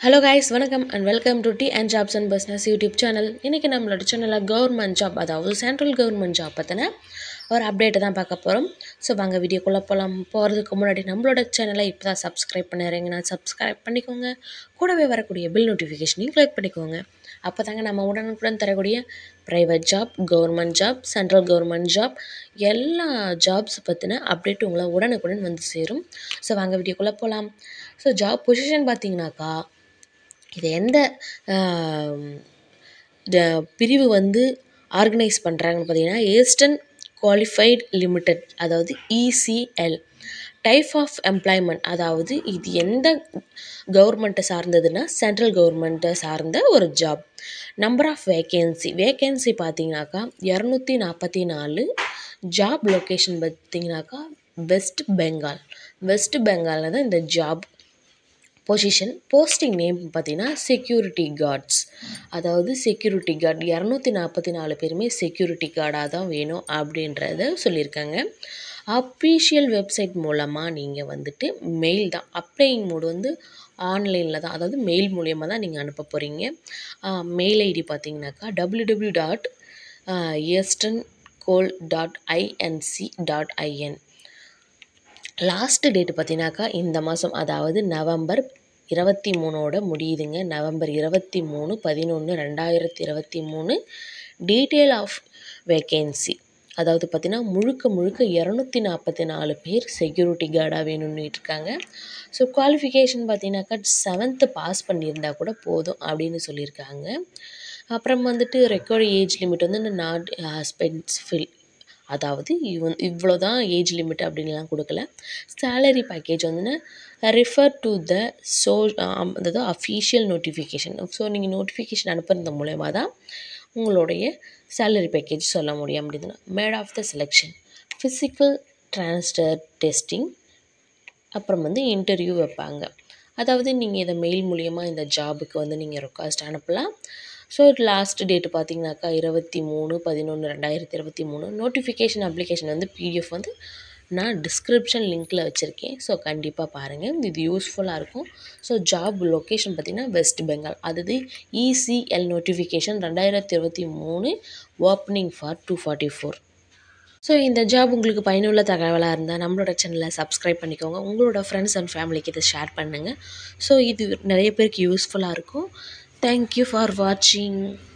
hello guys வணக்கம் and welcome to T and jobs and business YouTube channel இன்றைக்கி நம்மளோட சேனலில் கவர்மெண்ட் ஜாப் அதாவது சென்ட்ரல் கவர்மெண்ட் ஜாப் பற்றின ஒரு அப்டேட்டை தான் பார்க்க போகிறோம் ஸோ வாங்க வீடியோக்குள்ளே போகலாம் போகிறதுக்கு முன்னாடி நம்மளோட சேனலை இப்போ தான் சப்ஸ்கிரைப் பண்ணிடுறீங்கன்னா சப்ஸ்கிரைப் பண்ணிக்கோங்க கூடவே வரக்கூடிய பில் நோட்டிஃபிகேஷனையும் கிளிக் பண்ணிக்கோங்க அப்போ தாங்க நம்ம உடனுக்குடன் தரக்கூடிய private job government job central government job எல்லா ஜாப்ஸ் பற்றின அப்டேட் உங்களை உடனுக்குடன் வந்து சேரும் ஸோ வாங்க வீடியோக்குள்ளே போகலாம் ஸோ ஜாப் பொசிஷன் பார்த்தீங்கன்னாக்கா இது எந்த ஆம், ட- பிரிவு வந்து ஆர்கனைஸ் பண்ணுறாங்கன்னு பார்த்தீங்கன்னா ஏஸ்டன் குவாலிஃபைட் லிமிடெட் அதாவது இசிஎல் டைப் ஆஃப் எம்ப்ளாய்மெண்ட் அதாவது இது எந்த கவர்மெண்ட்டை சார்ந்ததுன்னா சென்ட்ரல் கவர்மெண்ட்டை சார்ந்த ஒரு job number of vacancy vacancy பார்த்தீங்கன்னாக்கா இரநூத்தி நாற்பத்தி நாலு ஜாப் லொக்கேஷன் பார்த்தீங்கன்னாக்கா வெஸ்ட் பெங்கால் வெஸ்ட் பெங்காலில் தான் இந்த ஜாப் பொசிஷன் போஸ்டிங் நேம் பார்த்தீங்கன்னா செக்யூரிட்டி கார்ட்ஸ் அதாவது செக்யூரிட்டி கார்டு இரநூத்தி நாற்பத்தி நாலு பேருமே செக்யூரிட்டி கார்டாக தான் வேணும் அப்படின்றத சொல்லியிருக்காங்க அஃபீஷியல் வெப்சைட் மூலமாக நீங்கள் வந்துட்டு மெயில் தான் அப்ளைங் மோடு வந்து ஆன்லைனில் தான் அதாவது மெயில் மூலியமாக தான் நீங்கள் அனுப்ப போகிறீங்க மெயில் ஐடி பார்த்தீங்கன்னாக்கா W W dot eastern coal dot INC dot IN last date பார்த்தீங்கன்னாக்கா இந்த மாதம் அதாவது நவம்பர் இருபத்தி மூணோட முடியுதுங்க நவம்பர் இருபத்தி மூணு பதினொன்று ரெண்டாயிரத்தி இருபத்தி மூணு டீட்டெயில் ஆஃப் வேகன்சி அதாவது பார்த்தீங்கன்னா முழுக்க முழுக்க இரநூத்தி நாற்பத்தி நாலு பேர் செக்யூரிட்டி கார்டாக வேணும்னு இருக்காங்க ஸோ குவாலிஃபிகேஷன் பார்த்தீங்கன்னாக்கா செவன்த்து பாஸ் பண்ணியிருந்தா கூட போதும் அப்படின்னு சொல்லியிருக்காங்க அப்புறம் வந்துட்டு ரெக்கார்டு ஏஜ் லிமிட் வந்து நாட் ஹஸ்பண்ட்ஸ் ஃபில் அதாவது இவன் இவ்வளோ தான் ஏஜ் லிமிட் அப்படின்லாம் கொடுக்கல சேலரி பேக்கேஜ் வந்து ரிஃபர் டு த சோ அதாவது அஃபீஷியல் நோட்டிஃபிகேஷன் ஸோ நீங்கள் நோட்டிஃபிகேஷன் அனுப்புறது மூலயமா தான் உங்களுடைய சேலரி பேக்கேஜ் சொல்ல முடியும் அப்படின்னு mode of the selection physical transfer testing அப்புறம் வந்து இன்டர்வியூ வைப்பாங்க அதாவது நீங்கள் இதை மெயில் மூலியமாக இந்த ஜாபுக்கு வந்து நீங்கள் ரெக்வஸ்ட் அனுப்பலாம் ஸோ லாஸ்ட் டேட் பார்த்தீங்கன்னாக்கா இருபத்தி மூணு பதினொன்று ரெண்டாயிரத்தி இருபத்தி மூணு நோட்டிஃபிகேஷன் அப்ளிகேஷன் வந்து பிடிஎஃப் வந்து நான் டிஸ்கிரிப்ஷன் லிங்க்கில் வச்சுருக்கேன் ஸோ கண்டிப்பாக பாருங்கள் இது யூஸ்ஃபுல்லாக இருக்கும் ஸோ ஜாப் லொக்கேஷன் பார்த்திங்கன்னா வெஸ்ட் பெங்கால் அதாவது இசிஎல் நோட்டிஃபிகேஷன் ரெண்டாயிரத்தி இருபத்தி மூணு opening for two forty four so இந்த ஜாப் உங்களுக்கு பயனுள்ள தகவலாக இருந்தால் நம்மளோட சேனலை சப்ஸ்கிரைப் பண்ணிக்கோங்க உங்களோட ஃப்ரெண்ட்ஸ் அண்ட் ஃபேமிலிக்கு இதை ஷேர் பண்ணுங்கள் ஸோ இது நிறைய பேருக்கு யூஸ்ஃபுல்லாக இருக்கும் தேங்க்யூ ஃபார் வாட்சிங்